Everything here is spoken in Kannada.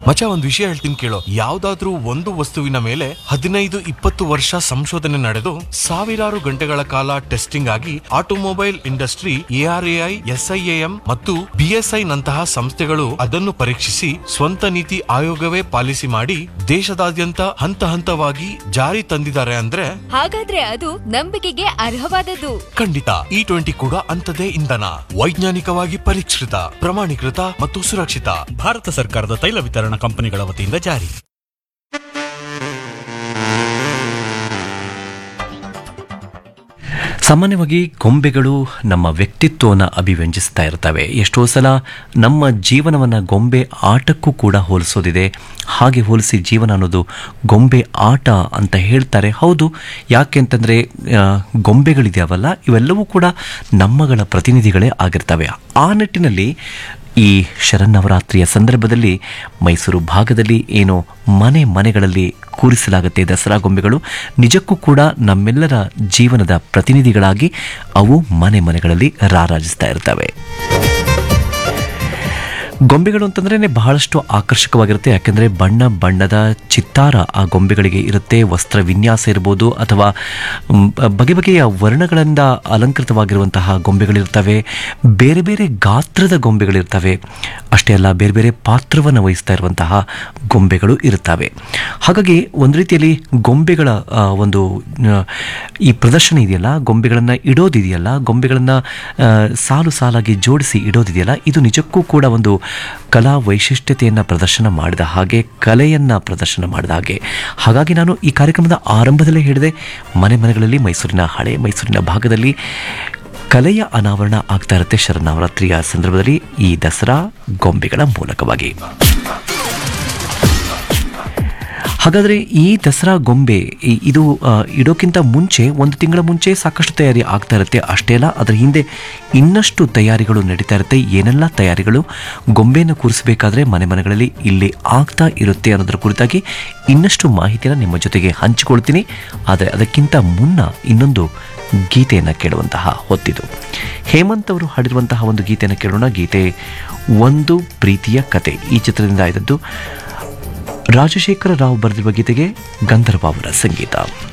ಮಚ ಒಂದ್ ವಿಷಯ ಹೇಳ್ತೀನಿ ಕೇಳೋ ಯಾವ್ದಾದ್ರೂ ಒಂದು ವಸ್ತುವಿನ ಮೇಲೆ ಹದಿನೈದು ಇಪ್ಪತ್ತು ವರ್ಷ ಸಂಶೋಧನೆ ನಡೆದು ಸಾವಿರಾರು ಗಂಟೆಗಳ ಕಾಲ ಟೆಸ್ಟಿಂಗ್ ಆಗಿ ಆಟೋಮೊಬೈಲ್ ಇಂಡಸ್ಟ್ರಿ ಎಆರ್ಎಐ ಎಸ್ಐಎಎಂ ಮತ್ತು ಬಿಎಸ್ಐ ನಂತಹ ಸಂಸ್ಥೆಗಳು ಅದನ್ನು ಪರೀಕ್ಷಿಸಿ ಸ್ವಂತ ನೀತಿ ಆಯೋಗವೇ ಪಾಲಿಸಿ ಮಾಡಿ ದೇಶದಾದ್ಯಂತ ಹಂತ ಹಂತವಾಗಿ ಜಾರಿ ತಂದಿದ್ದಾರೆ ಅಂದ್ರೆ ಹಾಗಾದ್ರೆ ಅದು ನಂಬಿಕೆಗೆ ಅರ್ಹವಾದದ್ದು ಖಂಡಿತ ಇ ಟ್ವೆಂಟಿ ಕೂಡ ಅಂತದೇ ಇಂಧನ ವೈಜ್ಞಾನಿಕವಾಗಿ ಪರೀಕ್ಷಿತ ಪ್ರಮಾಣೀಕೃತ ಮತ್ತು ಸುರಕ್ಷಿತ ಭಾರತ ಸರ್ಕಾರದ ತೈಲ ವಿತರಣಾ ಕಂಪನಿಗಳ ವತಿಯಿಂದ ಜಾರಿ ಸಾಮಾನ್ಯವಾಗಿ ಗೊಂಬೆಗಳು ನಮ್ಮ ವ್ಯಕ್ತಿತ್ವವನ್ನು ಅಭಿವ್ಯಂಜಿಸ್ತಾ ಇರ್ತವೆ ಎಷ್ಟೋ ಸಲ ನಮ್ಮ ಜೀವನವನ್ನು ಗೊಂಬೆ ಆಟಕ್ಕೂ ಕೂಡ ಹೋಲಿಸೋದಿದೆ ಹಾಗೆ ಹೋಲಿಸಿ ಜೀವನ ಅನ್ನೋದು ಗೊಂಬೆ ಆಟ ಅಂತ ಹೇಳ್ತಾರೆ ಹೌದು ಯಾಕೆ ಅಂತಂದರೆ ಗೊಂಬೆಗಳಿದೆಯವಲ್ಲ ಇವೆಲ್ಲವೂ ಕೂಡ ನಮ್ಮಗಳ ಪ್ರತಿನಿಧಿಗಳೇ ಆಗಿರ್ತವೆ ಆ ನಿಟ್ಟಿನಲ್ಲಿ ಈ ಶರನ್ನವರಾತ್ರಿಯ ಸಂದರ್ಭದಲ್ಲಿ ಮೈಸೂರು ಭಾಗದಲ್ಲಿ ಏನು ಮನೆ ಮನೆಗಳಲ್ಲಿ ಕೂರಿಸಲಾಗುತ್ತೆ ದಸರಾ ಗೊಂಬೆಗಳು ನಿಜಕ್ಕೂ ಕೂಡ ನಮ್ಮೆಲ್ಲರ ಜೀವನದ ಪ್ರತಿನಿಧಿಗಳಾಗಿ ಅವು ಮನೆ ಮನೆಗಳಲ್ಲಿ ರಾರಾಜಿಸ್ತಾ ಇರ್ತವೆ ಗೊಂಬೆಗಳು ಅಂತಂದ್ರೇ ಬಹಳಷ್ಟು ಆಕರ್ಷಕವಾಗಿರುತ್ತೆ ಯಾಕೆಂದರೆ ಬಣ್ಣ ಬಣ್ಣದ ಚಿತ್ತಾರ ಆ ಗೊಂಬೆಗಳಿಗೆ ಇರುತ್ತೆ ವಸ್ತ್ರ ವಿನ್ಯಾಸ ಇರ್ಬೋದು ಅಥವಾ ಮ್, ಬಗೆ ಬಗೆಯ ವರ್ಣಗಳಿಂದ ಅಲಂಕೃತವಾಗಿರುವಂತಹ ಗೊಂಬೆಗಳಿರ್ತವೆ ಬೇರೆ ಬೇರೆ ಗಾತ್ರದ ಗೊಂಬೆಗಳಿರ್ತವೆ ಅಷ್ಟೇ ಅಲ್ಲ ಬೇರೆ ಬೇರೆ ಪಾತ್ರವನ್ನು ವಹಿಸ್ತಾ ಇರುವಂತಹ ಗೊಂಬೆಗಳು ಇರುತ್ತವೆ ಹಾಗಾಗಿ ಒಂದು ರೀತಿಯಲ್ಲಿ ಗೊಂಬೆಗಳ ಆ, ಒಂದು ಆ, ಈ ಪ್ರದರ್ಶನ ಇದೆಯಲ್ಲ ಗೊಂಬೆಗಳನ್ನು ಇಡೋದಿದೆಯಲ್ಲ ಗೊಂಬೆಗಳನ್ನು ಆ, ಸಾಲು ಸಾಲಾಗಿ ಜೋಡಿಸಿ ಇಡೋದಿದೆಯಲ್ಲ ಇದು ನಿಜಕ್ಕೂ ಕೂಡ ಒಂದು ಕಲಾ ವೈಶಿಷ್ಟ್ಯತೆಯನ್ನು ಪ್ರದರ್ಶನ ಮಾಡಿದ ಹಾಗೆ ಕಲೆಯನ್ನು ಪ್ರದರ್ಶನ ಮಾಡಿದ ಹಾಗೆ ಹಾಗಾಗಿ ನಾನು ಈ ಕಾರ್ಯಕ್ರಮದ ಆರಂಭದಲ್ಲೇ ಹೇಳಿದೆ ಮನೆ ಮನೆಗಳಲ್ಲಿ ಮೈಸೂರಿನ ಹಳೆ ಮೈಸೂರಿನ ಭಾಗದಲ್ಲಿ ಕಲೆಯ ಅನಾವರಣ ಆಗ್ತಾ ಇರುತ್ತೆ ಶರನ್ನವರಾತ್ರಿಯ ಸಂದರ್ಭದಲ್ಲಿ ಈ ದಸರಾ ಗೊಂಬೆಗಳ ಮೂಲಕವಾಗಿ ಹಾಗಾದರೆ ಈ ದಸರಾ ಗೊಂಬೆ ಈ- ಇದು ಆ, ಇಡೋಕ್ಕಿಂತ ಮುಂಚೆ ಒಂದು ತಿಂಗಳ ಮುಂಚೆ ಸಾಕಷ್ಟು ತಯಾರಿ ಆಗ್ತಾ ಇರುತ್ತೆ ಅಷ್ಟೇ ಅಲ್ಲ ಅದರ ಹಿಂದೆ ಇನ್ನಷ್ಟು ತಯಾರಿಗಳು ನಡೀತಾ ಇರುತ್ತೆ ಏನೆಲ್ಲ ತಯಾರಿಗಳು ಗೊಂಬೆಯನ್ನು ಕೂರಿಸಬೇಕಾದ್ರೆ ಮನೆ ಮನೆಗಳಲ್ಲಿ ಇಲ್ಲಿ ಆಗ್ತಾ ಇರುತ್ತೆ ಅನ್ನೋದರ ಕುರಿತಾಗಿ ಇನ್ನಷ್ಟು ಮಾಹಿತಿಯನ್ನು ನಿಮ್ಮ ಜೊತೆಗೆ ಹಂಚಿಕೊಳ್ತೀನಿ ಆದರೆ ಅದಕ್ಕಿಂತ ಮುನ್ನ ಇನ್ನೊಂದು ಗೀತೆಯನ್ನು ಕೇಳುವಂತಹ ಹೊತ್ತಿದು ಹೇಮಂತ್ ಅವರು ಹಾಡಿರುವಂತಹ ಒಂದು ಗೀತೆಯನ್ನು ಕೇಳೋಣ ಗೀತೆ ಒಂದು ಪ್ರೀತಿಯ ಕತೆ ಈ ಚಿತ್ರದಿಂದ ಆಯ್ದದ್ದು ರಾಜಶೇಖರ ರಾವ್ ಬರೆದಿರುವ ಗೀತೆಗೆ ಗಂಧರ್ವ ಅವರ ಸಂಗೀತ